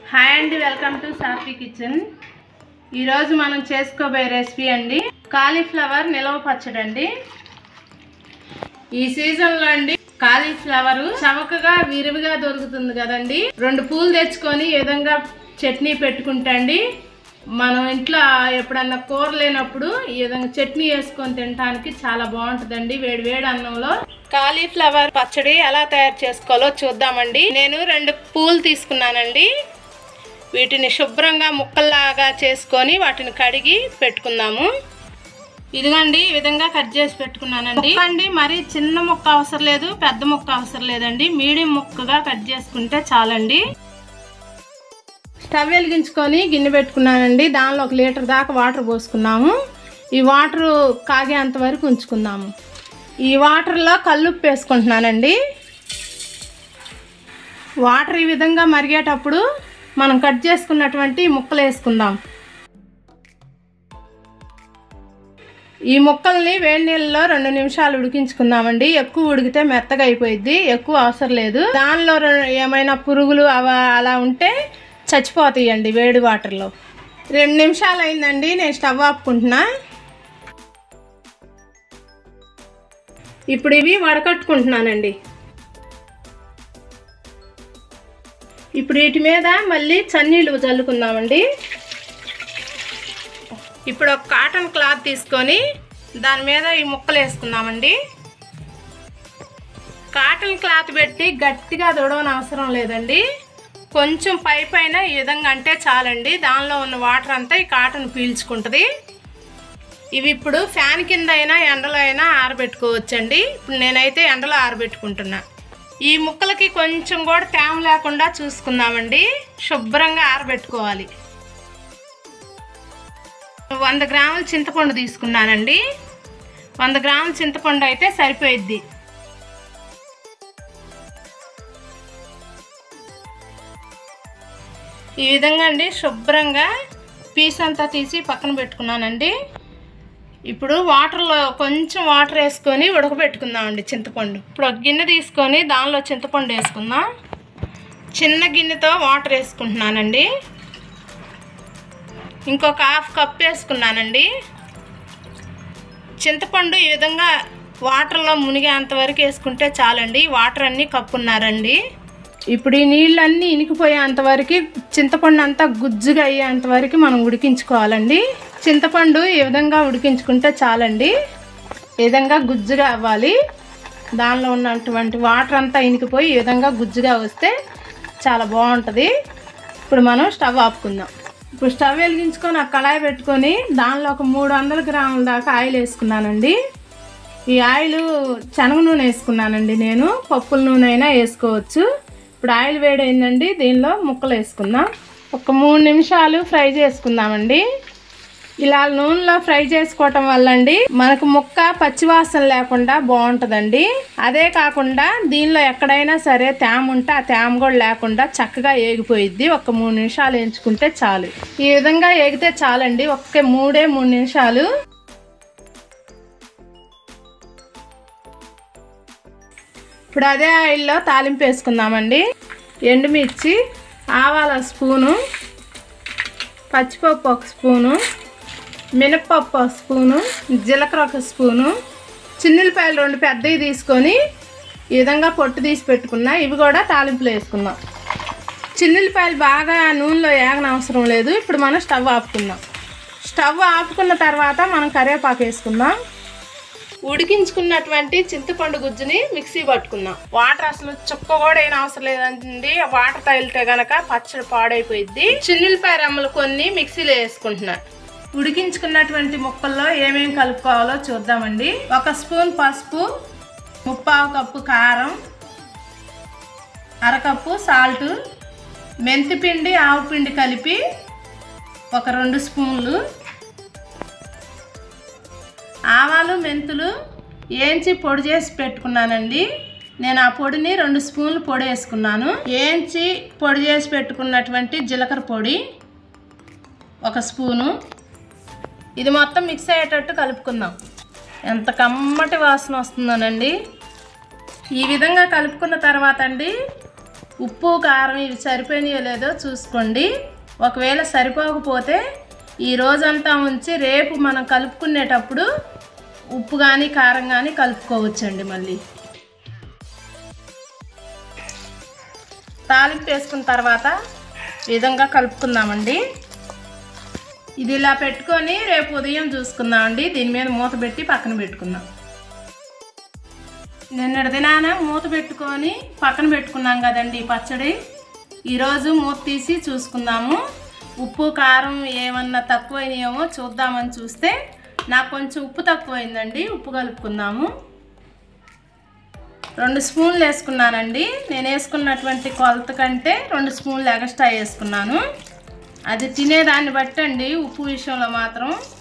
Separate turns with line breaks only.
hi అండి welcome to సాఫీ kitchen ఈరోజు మనం చేసుకోబోయే రెసిపీ అండి కాలీఫ్లవర్ నిలవ పచ్చడి అండి ఈ సీజన్లో అండి కాలీఫ్లవర్ చవకగా విరివిగా దొరుకుతుంది కదండి రెండు పూలు తెచ్చుకొని ఈ విధంగా చట్నీ పెట్టుకుంటే అండి మనం ఇంట్లో ఎప్పుడన్నా కూర లేనప్పుడు ఈ విధంగా చట్నీ వేసుకొని తినడానికి చాలా బాగుంటుందండి వేడి వేడి అన్నంలో కాలీఫ్లవర్ పచ్చడి ఎలా తయారు చేసుకోవాలో చూద్దామండి నేను రెండు పూలు తీసుకున్నానండి వీటిని శుభ్రంగా ముక్కల్లాగా చేసుకొని వాటిని కడిగి పెట్టుకుందాము ఇదిగండి ఈ విధంగా కట్ చేసి పెట్టుకున్నానండి అండి మరి చిన్న ముక్క అవసరం లేదు పెద్ద ముక్క అవసరం లేదండి మీడియం ముక్కగా కట్ చేసుకుంటే చాలండి స్టవ్ వెలిగించుకొని గిన్నె పెట్టుకున్నానండి దానిలో ఒక లీటర్ దాకా వాటర్ పోసుకున్నాము ఈ వాటర్ కాగేంత వరకు ఉంచుకుందాము ఈ వాటర్లో కల్లుప్పు వేసుకుంటున్నానండి వాటర్ ఈ విధంగా మరిగేటప్పుడు మనం కట్ చేసుకున్నటువంటి ముక్కలు వేసుకుందాం ఈ ముక్కల్ని వేడి నీళ్ళలో రెండు నిమిషాలు ఉడికించుకుందామండి ఎక్కువ ఉడికితే మెత్తగా అయిపోయిద్ది ఎక్కువ అవసరం లేదు దానిలో రె- ఏమైనా పురుగులు అవ అలా ఉంటే చచ్చిపోతాయండి వేడి వాటర్లో రెండు నిమిషాలు అయిందండి నేను స్టవ్ ఆపుకుంటున్నా ఇప్పుడు ఇవి వడకట్టుకుంటున్నానండి ఇప్పుడు వీటి మీద మళ్ళీ చన్నీళ్ళు చల్లుకుందామండి ఇప్పుడు ఒక కాటన్ క్లాత్ తీసుకొని దాని మీద ఈ ముక్కలు వేసుకుందామండి కాటన్ క్లాత్ పెట్టి గట్టిగా తుడవని అవసరం లేదండి కొంచెం పై పైన ఈ విధంగా అంటే చాలండి దానిలో ఉన్న వాటర్ అంతా ఈ కాటన్ పీల్చుకుంటుంది ఇవి ఇప్పుడు ఫ్యాన్ కింద అయినా ఎండలో అయినా ఆరబెట్టుకోవచ్చండి ఇప్పుడు నేనైతే ఎండలో ఆరబెట్టుకుంటున్నా ఈ ముక్కలకి కొంచెం కూడా తేమ లేకుండా చూసుకుందామండి శుభ్రంగా ఆరబెట్టుకోవాలి వంద గ్రాముల చింతపండు తీసుకున్నానండి వంద గ్రాముల చింతపండు అయితే సరిపోయిద్ది ఈ విధంగా అండి శుభ్రంగా పీస్ అంతా తీసి పక్కన పెట్టుకున్నానండి ఇప్పుడు వాటర్లో కొంచెం వాటర్ వేసుకొని ఉడకబెట్టుకుందామండి చింతపండు ఇప్పుడు ఒక గిన్నె తీసుకొని దానిలో చింతపండు వేసుకుందాం చిన్న గిన్నెతో వాటర్ వేసుకుంటున్నానండి ఇంకొక హాఫ్ కప్ వేసుకున్నానండి చింతపండు ఈ విధంగా వాటర్లో మునిగేంత వరకు వేసుకుంటే చాలండి వాటర్ అన్నీ కప్పున్నారండి ఇప్పుడు ఈ నీళ్ళన్నీ ఇనికిపోయేంత వరకు చింతపండు అంతా గుజ్జుగా అయ్యేంత వరకు మనం ఉడికించుకోవాలండి చింతపండు ఈ విధంగా ఉడికించుకుంటే చాలండి ఈ విధంగా గుజ్జుగా అవ్వాలి దానిలో ఉన్నటువంటి వాటర్ అంతా ఇనికిపోయి ఈ విధంగా గుజ్జుగా వస్తే చాలా బాగుంటుంది ఇప్పుడు మనం స్టవ్ ఆపుకుందాం ఇప్పుడు స్టవ్ వెలిగించుకొని ఆ కళాయి పెట్టుకొని దానిలో ఒక మూడు వందల గ్రాముల దాకా ఆయిల్ వేసుకున్నానండి ఈ ఆయిల్ శనగ నూనె వేసుకున్నానండి నేను పప్పుల నూనె అయినా వేసుకోవచ్చు ఇప్పుడు ఆయిల్ వేడైందండి దీనిలో ముక్కలు వేసుకుందాం ఒక మూడు నిమిషాలు ఫ్రై చేసుకుందామండి ఇలా నూనెలో ఫ్రై చేసుకోవటం వల్ల అండి మనకు ముక్క పచ్చివాసన లేకుండా బాగుంటుందండి అదే కాకుండా దీనిలో ఎక్కడైనా సరే తేమ ఉంటే ఆ తేమ కూడా లేకుండా చక్కగా ఏగిపోయిద్ది ఒక మూడు నిమిషాలు వేయించుకుంటే చాలు ఈ విధంగా ఏగితే చాలండి ఒక్క మూడే మూడు నిమిషాలు ఇప్పుడు అదే ఆయిల్లో తాలింపు వేసుకుందామండి ఎండుమిర్చి ఆవాల స్పూను పచ్చిపప్పు ఒక స్పూను మినప్పప్పు ఒక స్పూను జీలకర్ర ఒక స్పూను చిన్నులపాయలు రెండు పెద్దవి తీసుకొని ఈ విధంగా పొట్టు తీసి పెట్టుకున్నా ఇవి కూడా తాలింపులో వేసుకుందాం చిన్నులపాయలు బాగా నూనెలో ఏగన అవసరం లేదు ఇప్పుడు మనం స్టవ్ ఆపుకుందాం స్టవ్ ఆపుకున్న తర్వాత మనం కరివేపాకు వేసుకుందాం ఉడికించుకున్నటువంటి చింతపండు గుజ్జుని మిక్సీ పట్టుకుందాం వాటర్ అసలు చుక్క కూడా ఏం అవసరం లేదండి వాటర్ తగిలితే గనక పచ్చడి పాడైపోయింది చిన్నులపాయ రెమ్మలు కొన్ని మిక్సీలో వేసుకుంటున్నా ఉడికించుకున్నటువంటి ముక్కల్లో ఏమేమి కలుపుకోవాలో చూద్దామండి ఒక స్పూన్ పసుపు ముప్పావు కప్పు కారం అరకప్పు సాల్ట్ మెంతిపిండి ఆవు పిండి కలిపి ఒక రెండు స్పూన్లు ఆవాలు మెంతులు ఏంచి పొడి చేసి పెట్టుకున్నానండి నేను ఆ పొడిని రెండు స్పూన్లు పొడి వేసుకున్నాను ఏంచి పొడి చేసి పెట్టుకున్నటువంటి జీలకర్ర పొడి ఒక స్పూను ఇది మొత్తం మిక్స్ అయ్యేటట్టు కలుపుకుందాం ఎంత కమ్మటి వాసన వస్తుందోనండి ఈ విధంగా కలుపుకున్న తర్వాత అండి ఉప్పు కారం ఇవి సరిపోయినాయో లేదో చూసుకోండి ఒకవేళ సరిపోకపోతే ఈ రోజంతా ఉంచి రేపు మనం కలుపుకునేటప్పుడు ఉప్పు కానీ కారం కానీ కలుపుకోవచ్చండి మళ్ళీ తాలింపు వేసుకున్న తర్వాత ఈ విధంగా కలుపుకుందామండి ఇది ఇలా పెట్టుకొని రేపు ఉదయం చూసుకుందామండి దీని మీద మూత పెట్టి పక్కన పెట్టుకుందాం నిన్నటి దినాన మూత పెట్టుకొని పక్కన పెట్టుకున్నాం కదండి ఈ పచ్చడి ఈరోజు మూత తీసి చూసుకుందాము ఉప్పు కారం ఏమన్నా తక్కువైనాయేమో చూద్దామని చూస్తే నాకు కొంచెం ఉప్పు తక్కువైందండి ఉప్పు కలుపుకుందాము రెండు స్పూన్లు వేసుకున్నానండి నేను వేసుకున్నటువంటి కొలత కంటే రెండు స్పూన్లు ఎక్స్ట్రా వేసుకున్నాను అది తినేదాన్ని బట్టి అండి ఉప్పు విషయంలో మాత్రం